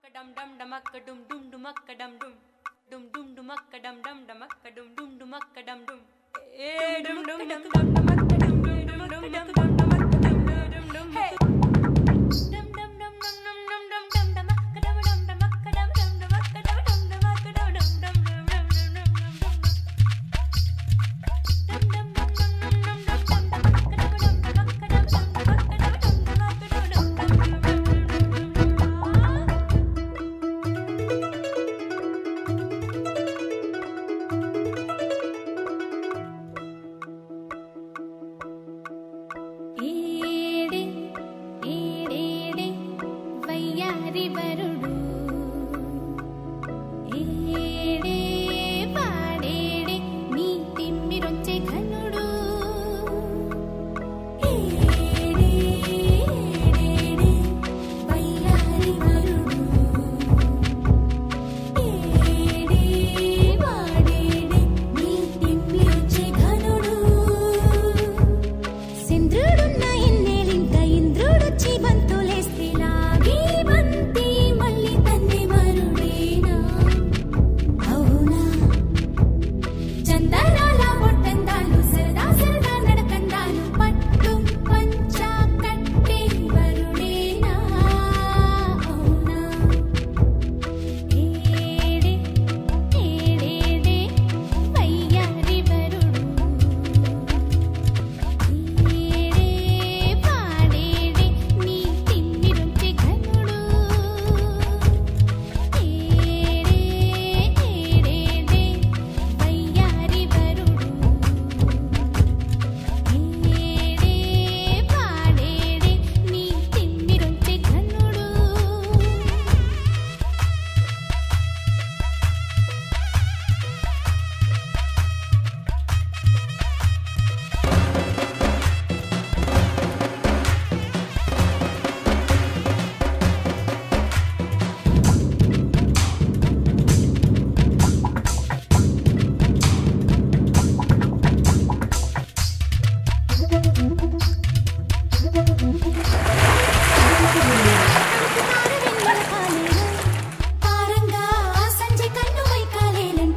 dum dum dumakka dum dum dumakka dum dum dum dum dumakka dum dum dumakka dum dum dumakka dum dum eh dum dum dum dum dumakka dum dum dum dum dum dum dumakka dum dum dum dum hey dum dum dum dum dum dum dum dum dumakka dum dum dumakka dum dum dumakka dum dum dumakka dum dum dum dum dum dum dum dum ఏడే ఏడేడే వయ్యారి వరుడు ఏడే పాడేడే నీ తిమ్మిరొచ్చే ఘనుడు ఏడే ఏడేడే వయ్యారి వరుడు ఏడే పాడేడే నీ తిమ్మిరొచ్చే ఘనుడు సింద్రుడున్న ఇన్నేలింక ఇంద్రుడొచ్చి బంతులేస్తే లాగి బంతి మళ్ళీ తన్ని మరుడేనా అవునా చందనాల బొట్టందాలు సరదా సరదా నడకందాలు పట్టు పంచ కట్టే వరుడేనా అవునా ఏడే ఏడేడే వయ్యారి వరుడు ఏడే పాడేడే నీ తిమ్మిరొచ్చే ఘనుడు ఏడే ఏడేడే వయ్యారి వరుడు ఏడే పాడేడే నీ తిమ్మిరొచ్చే ఘనుడు పారంగా సంజయ్ కన్ను వైకాలేనంట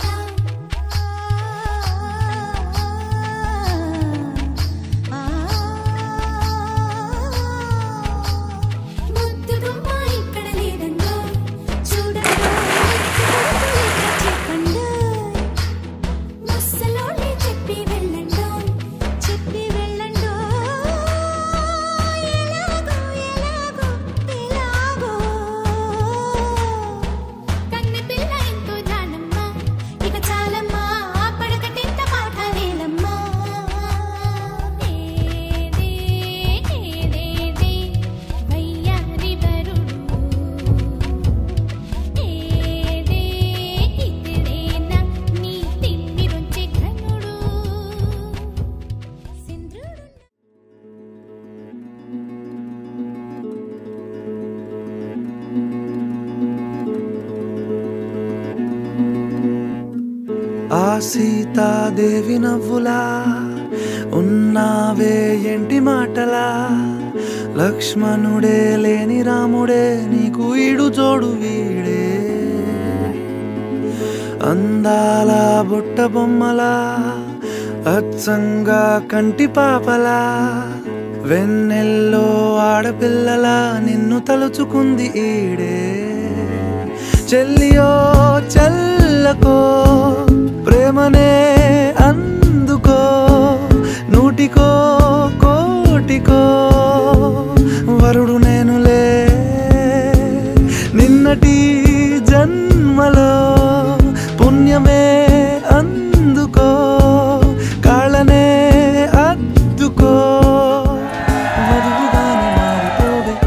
ముద్దు గుమ్మ ఇక్కడ లేదండో చూడండో చెప్పండో ముసలోళ్ళే చెప్పి వెళ్ళండో చెప్పి వెళ్ళండో ఎలాగో ఎలాగో ఎలాగో కన్నె పిల్ల ఎంతో జానమ్మా ఇక చాలమ్మా పడకటెంత పాఠాలేనమ్మా ఏడే ఏడేడే వయ్యారి వరుడు ఏడే ఇతడేనా నీ తిమ్మిరొచ్చే ఘనుడు సింద్రుడు ఆ సీతాదేవి నవ్వులా ఉన్నావే ఎంటి మాటలా లక్ష్మణుడే లేని రాముడే నీకు ఈడు జోడు వీడే అందాల బుట్ట బొమ్మలా అచ్చంగా కంటి పాపలా వెన్నెల్లో ఆడపిల్లలా నిన్ను తలుచుకుంది ఈడే చెల్లియో చల్లకో ప్రేమనే అందుకో నూటికో కోటికో వరుడు నేనులే నిన్నటి జన్మలో పుణ్యమే అందుకో కాళ్ళనే అద్దుకో వధువుగానే మారిపోవే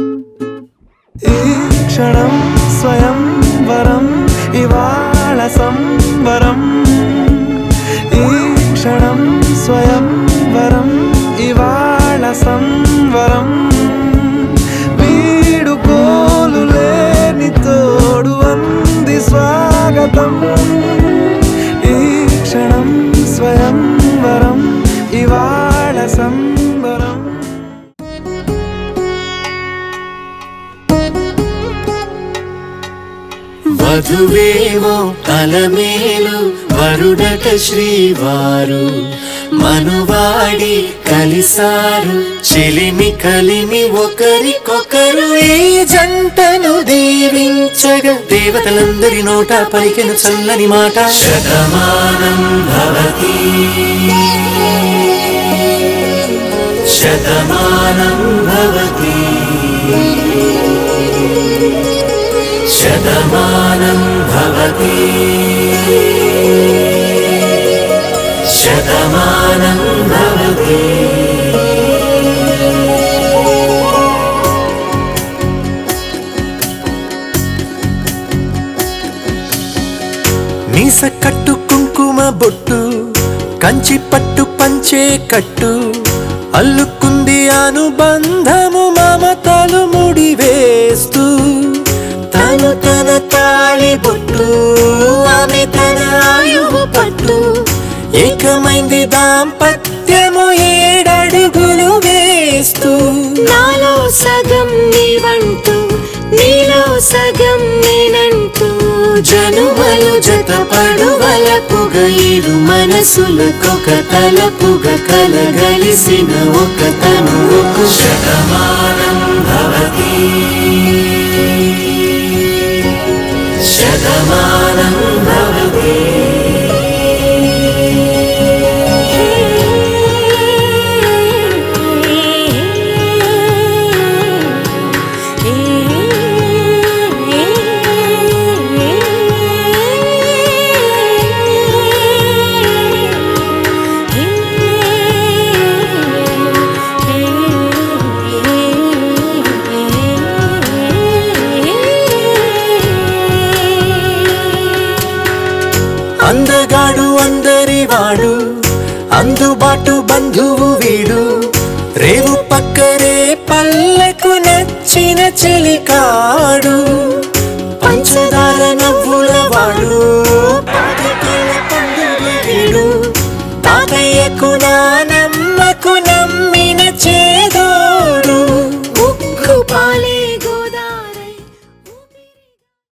ఈ క్షణం స్వయం వరం ఇవాళ సంవరం ఈ క్షణం స్వయం వరం ఇవాళ సంవరం వీడుకోలు లేని తోడు అంది స్వాగతం ఈ క్షణం స్వయం వరం ఇవాళ సంబరం వధువేమో అలమేలు వరుడట శ్రీవారు మనువాడి కలిసారు చెలిమి కలిమి ఒకరికొకరు ఈ జంటను దీవించగా దేవతలందరి నోట పలికెను చల్లని మాట శతమానం భవతి శతమానం భవతి శతమానం భవతి శతమానం భవతి మీస కట్టు కుంకుమ బొట్టు కంచి పట్టు పంచే కట్టు అల్లుకుంది అనుబంధము మమతలు ముడివేస్తూ తను తన తాళి బొట్టు ఆమె తన ఆయువు పట్టు ఏకమైంది దాంపత్యము ఏడడుగులు వేస్తూ నాలో సగం నీవంటూ నీలో సగం నేనంటూ జనుమలు జత పడువలపుగ ఇరు మనసులకొక తలపుగ కలగలిసిన ఒక తనువుకు శతమానం భవతి శతమానం భవతి అందగాడు అందరి వాడు అందుబాటు బంధువు వీడు రేవు పక్కరే పల్లెకు నచ్చిన చెలికాడు పంచదార నవ్వుల వాడు పాతికేళ్ల పండుగ వీడు తాతయ్యకు నానమ్మకు నా